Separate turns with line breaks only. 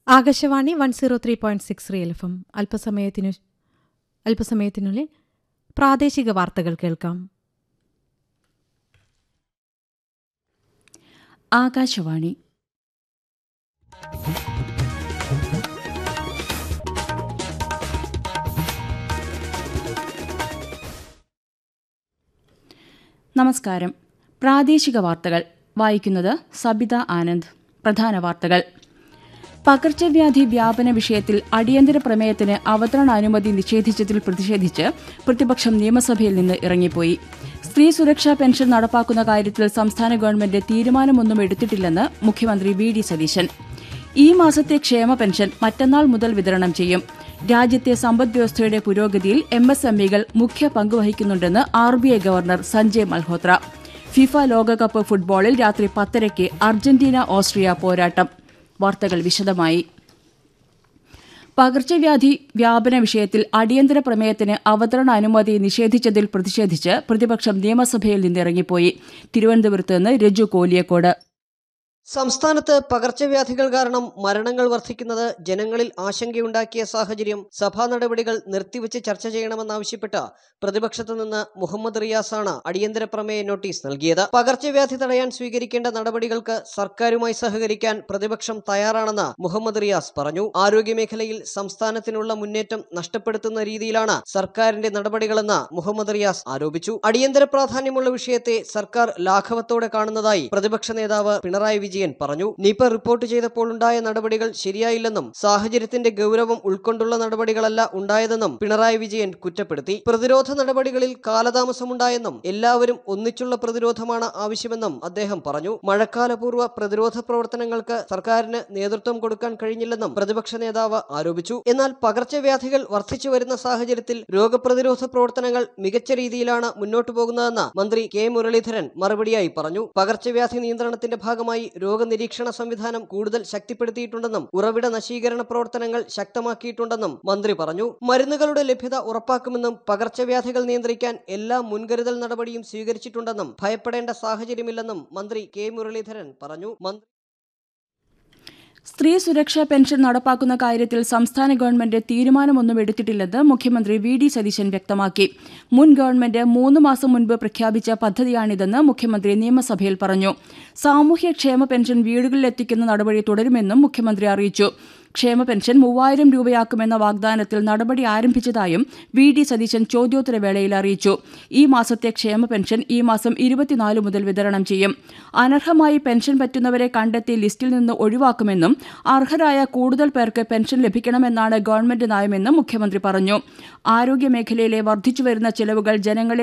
Akashvani one zero three point six real F M അല്പസമയത്തിനു അല്പസമയത്തിനുള്ളിൽ പ്രാദേശിക വാർത്തകൾ കേൾക്കാം
ആകാശവാണി നമസ്കാരം പ്രാദേശിക വാർത്തകൾ വായിക്കുന്നത് സബിത ആനന്ദ് പ്രധാന വാർത്തകൾ പകർച്ചവ്യാധി വ്യാപന വിഷയത്തിൽ അടിയന്തര പ്രമേയത്തിന് അവതരണാനുമതി നിഷേധിച്ചതിൽ പ്രതിഷേധിച്ച് പ്രതിപക്ഷം നിയമസഭയിൽ നിന്ന് ഇറങ്ങിപ്പോയി സ്ത്രീ സുരക്ഷാ പെൻഷൻ നടപ്പാക്കുന്ന കാര്യത്തിൽ സംസ്ഥാന ഗവൺമെന്റ് തീരുമാനമൊന്നും എടുത്തിട്ടില്ലെന്ന് മുഖ്യമന്ത്രി വി ഡി സതീശൻ ഈ മാസത്തെ ക്ഷേമ പെൻഷൻ മറ്റന്നാൾ മുതൽ വിതരണം ചെയ്യും രാജ്യത്തെ സമ്പദ്വ്യവസ്ഥയുടെ പുരോഗതിയിൽ എം എസ് എം ഇകൾ മുഖ്യ പങ്കുവഹിക്കുന്നുണ്ടെന്ന് R B I governor Sanjay Malhotra FIFA ലോകകപ്പ് ഫുട്ബോളിൽ രാത്രി പത്തരയ്ക്ക് അർജന്റീന ഓസ്ട്രിയ പോരാട്ടം വാർത്തകൾ വിശദമായി പകർച്ചവ്യാധി വ്യാപന വിഷയത്തിൽ അടിയന്തര പ്രമേയത്തിന് അവതരണ അനുമതി നിഷേധിച്ചതിൽ പ്രതിഷേധിച്ച് പ്രതിപക്ഷം നിയമസഭയിൽ നിന്നിറങ്ങിപ്പോയി തിരുവനന്തപുരത്ത് നിന്ന് രജു കോലിയക്കോട്
സംസ്ഥാനത്ത് പകർച്ചവ്യാധികൾ കാരണം മരണങ്ങൾ വർദ്ധിക്കുന്നത് ജനങ്ങളിൽ ആശങ്കയുണ്ടാക്കിയ സാഹചര്യം സഭാ നടപടികൾ നിർത്തിവച്ച് ചർച്ച ചെയ്യണമെന്നാവശ്യപ്പെട്ട് പ്രതിപക്ഷത്തു നിന്ന് മുഹമ്മദ് റിയാസാണ് അടിയന്തര പ്രമേയ നോട്ടീസ് നൽകിയത് പകർച്ചവ്യാധി തടയാൻ സ്വീകരിക്കേണ്ട നടപടികൾക്ക് സർക്കാരുമായി സഹകരിക്കാൻ പ്രതിപക്ഷം തയ്യാറാണെന്ന് മുഹമ്മദ് റിയാസ് പറഞ്ഞു ആരോഗ്യമേഖലയിൽ സംസ്ഥാനത്തിനുള്ള മുന്നേറ്റം നഷ്ടപ്പെടുത്തുന്ന രീതിയിലാണ് സർക്കാരിന്റെ നടപടികളെന്ന് മുഹമ്മദ് റിയാസ് ആരോപിച്ചു അടിയന്തര പ്രാധാന്യമുള്ള വിഷയത്തെ സർക്കാർ ലാഘവത്തോടെ കാണുന്നതായി പ്രതിപക്ഷ നേതാവ് പിണറായി വിജയൻ പറഞ്ഞു നിപ റിപ്പോർട്ട് ചെയ്തപ്പോൾ ഉണ്ടായ നടപടികൾ ശരിയായില്ലെന്നും സാഹചര്യത്തിന്റെ ഗൗരവം ഉൾക്കൊണ്ടുള്ള നടപടികളല്ല ഉണ്ടായതെന്നും പിണറായി വിജയൻ കുറ്റപ്പെടുത്തി പ്രതിരോധ നടപടികളിൽ കാലതാമസമുണ്ടായെന്നും എല്ലാവരും ഒന്നിച്ചുള്ള പ്രതിരോധമാണ് ആവശ്യമെന്നും അദ്ദേഹം പറഞ്ഞു മഴക്കാലപൂർവ്വ പ്രതിരോധ പ്രവർത്തനങ്ങൾക്ക് സർക്കാരിന് നേതൃത്വം കൊടുക്കാൻ കഴിഞ്ഞില്ലെന്നും പ്രതിപക്ഷ നേതാവ് ആരോപിച്ചു എന്നാൽ പകർച്ചവ്യാധികൾ വർദ്ധിച്ചു വരുന്ന സാഹചര്യത്തിൽ രോഗപ്രതിരോധ പ്രവർത്തനങ്ങൾ മികച്ച രീതിയിലാണ് മുന്നോട്ടു പോകുന്നതെന്ന് മന്ത്രി കെ മുരളീധരൻ മറുപടിയായി പറഞ്ഞു പകർച്ചവ്യാധി നിയന്ത്രണത്തിന്റെ ഭാഗമായി രോഗനിരീക്ഷണ സംവിധാനം കൂടുതൽ ശക്തിപ്പെടുത്തിയിട്ടുണ്ടെന്നും ഉറവിട നശീകരണ പ്രവർത്തനങ്ങൾ ശക്തമാക്കിയിട്ടുണ്ടെന്നും മന്ത്രി പറഞ്ഞു മരുന്നുകളുടെ ലഭ്യത ഉറപ്പാക്കുമെന്നും പകർച്ചവ്യാധികൾ നിയന്ത്രിക്കാൻ എല്ലാ മുൻകരുതൽ നടപടിയും സ്വീകരിച്ചിട്ടുണ്ടെന്നും ഭയപ്പെടേണ്ട സാഹചര്യമില്ലെന്നും മന്ത്രി കെ മുരളീധരൻ പറഞ്ഞു മന്ത്രി
സ്ത്രീ സുരക്ഷാ പെൻഷൻ നടപ്പാക്കുന്ന കാര്യത്തിൽ സംസ്ഥാന ഗവൺമെന്റ് തീരുമാനമൊന്നും എടുത്തിട്ടില്ലെന്ന് മുഖ്യമന്ത്രി വി ഡി സതീശൻ വ്യക്തമാക്കി മുൻ ഗവൺമെന്റ് മൂന്ന് മാസം മുൻപ് പ്രഖ്യാപിച്ച പദ്ധതിയാണിതെന്ന് മുഖ്യമന്ത്രി നിയമസഭയിൽ പറഞ്ഞു സാമൂഹ്യക്ഷേമ പെൻഷൻ വീടുകളിലെത്തിക്കുന്ന നടപടി തുടരുമെന്നും മുഖ്യമന്ത്രി അറിയിച്ചു ക്ഷേമ പെൻഷൻ മൂവായിരം രൂപയാക്കുമെന്ന വാഗ്ദാനത്തിൽ നടപടി ആരംഭിച്ചതായും വി ഡി സതീശൻ ചോദ്യോത്തരവേളയിൽ അറിയിച്ചു ഈ മാസത്തെ ക്ഷേമ പെൻഷൻ ഈ മാസം ഇരുപത്തിനാല് മുതൽ വിതരണം ചെയ്യും അനർഹമായി പെൻഷൻ പറ്റുന്നവരെ കണ്ടെത്തി ലിസ്റ്റിൽ നിന്ന് ഒഴിവാക്കുമെന്നും അർഹരായ കൂടുതൽ പേർക്ക് പെൻഷൻ ലഭിക്കണമെന്നാണ് ഗവൺമെന്റ് നയമെന്നും മുഖ്യമന്ത്രി പറഞ്ഞു ആരോഗ്യമേഖലയിലെ വർദ്ധിച്ചുവരുന്ന ചെലവുകൾ ജനങ്ങളെ